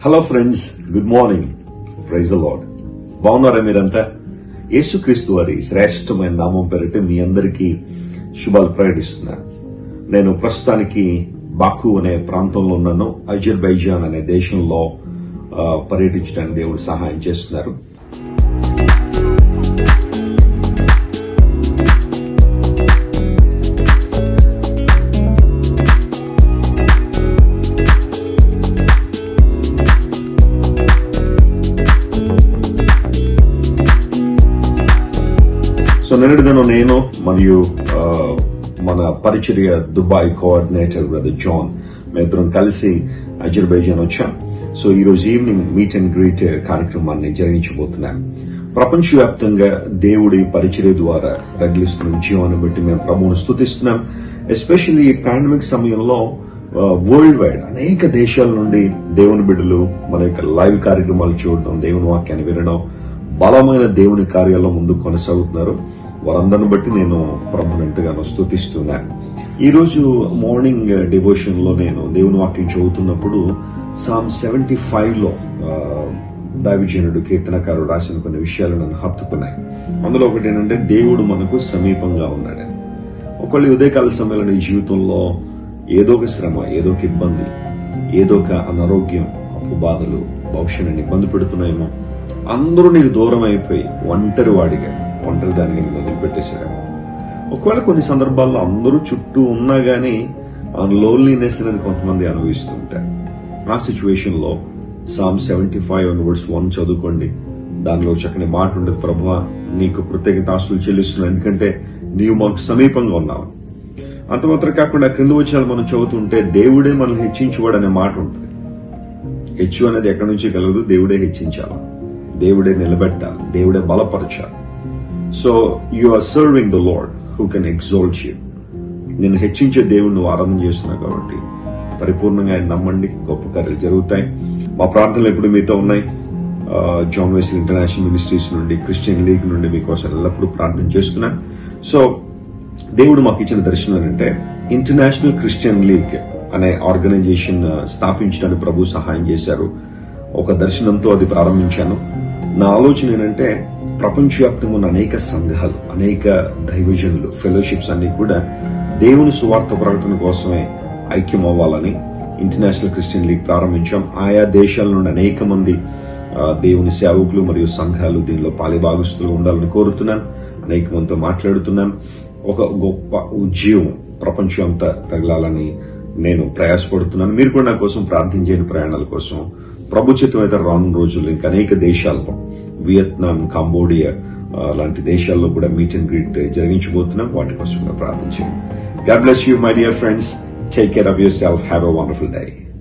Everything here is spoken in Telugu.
hello friends good morning praise lord బాగున్నారా మీరంతా యేసుక్రీస్తు వారి శ్రేష్టమైన నామం పేరిట మీ అందరికీ శుభాలు ప్రకటిస్తున్నాను నేను ప్రస్తుతానికి బాకు అనే ప్రాంతంలో ఉన్నాను అజర్బైజాన్ అనే దేశంలో ఆ, పర్యటించడానికి దేవుడు సహాయం చేస్తున్నారు సో నిన్నటి దినం నేను మరియు ఆ, మన పరిచర్య దుబాయ్ కోఆర్డినేటర్ బ్రదర్ జాన్ మేమిద్దరం కలిసి అజర్బైజాన్ వచ్చాం సో ఈ రోజు ఈవినింగ్ మీట్ అండ్ గ్రీట్ కార్యక్రమాన్ని జరిగించబోతున్నాం ప్రపంచవ్యాప్తంగా దేవుడి పరిచర్య ద్వారా రగిలిస్తున్న జీవాన్ని బట్టి మేము ప్రభువును స్తుతిస్తున్నాం ఎస్పెషల్లీ ఈ పాండమిక్ సమయంలో వరల్డ్ వైడ్ అనేక దేశాల నుండి దేవుని బిడ్డలు మన యొక్క లైవ్ కార్యక్రమాలు చూడడం దేవుని వాక్యాన్ని వినడం బలమైన దేవుని కార్యాల్లో ముందుకు కొనసాగుతున్నారు వారందరిని బట్టి నేను ప్రభుని ఎంతగానో స్తుతిస్తున్నాను ఈ రోజు మార్నింగ్ డివోషన్ లో నేను దేవుని వాక్యం చదువుతున్నప్పుడు సామ్ సెవెంటీ ఫైవ్ లో ఆ, దైవజనుడు కీర్తనకారుడు రాసిన కొన్ని విషయాలు నన్ను హత్తుకున్నాయి అందులో ఒకటి ఏంటంటే దేవుడు మనకు సమీపంగా ఉన్నాడని ఒకళ్ళు ఈ ఉదయకాల సమయంలో నీ జీవితంలో ఏదో ఒక శ్రమ ఏదో ఒక ఇబ్బంది ఏదో ఒక అనారోగ్యం అప్పు బాధలు భవిష్యత్తుని ఇబ్బంది పెడుతున్నాయేమో అందరూ నీకు దూరం అయిపోయి ఒంటరి వాడిగా ఒంటరి దానికి నేను వదిలిపెట్టేశారేమో ఒకవేళ కొన్ని సందర్భాల్లో అందరూ చుట్టూ ఉన్నా గానీ ఆ లోన్లీనెస్ అనేది కొంతమంది అనుభవిస్తూ ఉంటారు ఆ సిచ్యువేషన్ లో Psalm seventy five and verse one చదువుకోండి దానిలో చక్కని మాట ఉండదు ప్రభు నీకు ప్రత్యేకత ఆస్తులు చెల్లిస్తున్నాను ఎందుకంటే నీవు మాకు సమీపంగా ఉన్నావు అంత మాత్రం కాకుండా క్రింద వచ్చాలు మనం చదువుతుంటే దేవుడే మనల్ని హెచ్చించువాడు అనే మాట ఉంటుంది హెచ్చు అనేది ఎక్కడి నుంచి కలగదు దేవుడే హెచ్చించాలి దేవుడే నిలబెట్టాలి దేవుడే బలపరచాలి so you are serving the lord who can exalt you నేను హెచ్చించే దేవుడు నువ్వు ఆరాధన చేస్తున్నావు కాబట్టి పరిపూర్ణంగా ఆయన నమ్మండి గొప్ప కార్యాలు జరుగుతాయి మా ప్రార్థనలు ఎప్పుడు మీతో ఉన్నాయి ఆ, జాన్ వెస్లీ ఇంటర్నేషనల్ మినిస్ట్రీస్ నుండి క్రిస్టియన్ లీగ్ నుండి మీకోసం ఎల్లప్పుడూ ప్రార్థన చేస్తున్నాను సో దేవుడు మాకు ఇచ్చిన దర్శనం ఏంటంటే ఇంటర్నేషనల్ క్రిస్టియన్ లీగ్ అనే ఆర్గనైజేషన్ స్థాపించడానికి ప్రభు సహాయం చేశారు ఒక దర్శనంతో అది ప్రారంభించాను నా ఆలోచన ఏంటంటే ప్రపంచవ్యాప్తంగా ఉన్న అనేక సంఘాలు అనేక దైవజనులు ఫెలోషిప్స్ అన్ని కూడా దేవుని సువార్త ప్రకటన కోసమే ఐక్యం అవ్వాలని ఇంటర్నేషనల్ క్రిస్టియన్ లీగ్ ప్రారంభించాం ఆయా దేశాల నుండి అనేక మంది ఆ, దేవుని సేవకులు మరియు సంఘాలు దీనిలో పాలిభాగస్తులు ఉండాలని కోరుతున్నాను అనేక మందితో మాట్లాడుతున్నాను ఒక గొప్ప ఉద్యమం ప్రపంచం అంతా తగలాలని నేను ప్రయాసపడుతున్నాను మీరు కూడా నా కోసం ప్రార్థించేని ప్రయాణాల కోసం ప్రభుత్వం అయితే రానున్న రోజుల్లో ఇంకా అనేక దేశాల్లో వియత్నాం కంబోడియా ఆ, లాంటి దేశాల్లో కూడా మీట్ అండ్ గ్రీట్ జరిగించబోతున్నాం వాటి కోసం కూడా ప్రార్థించండి God bless you my dear friends take care of yourself have a wonderful day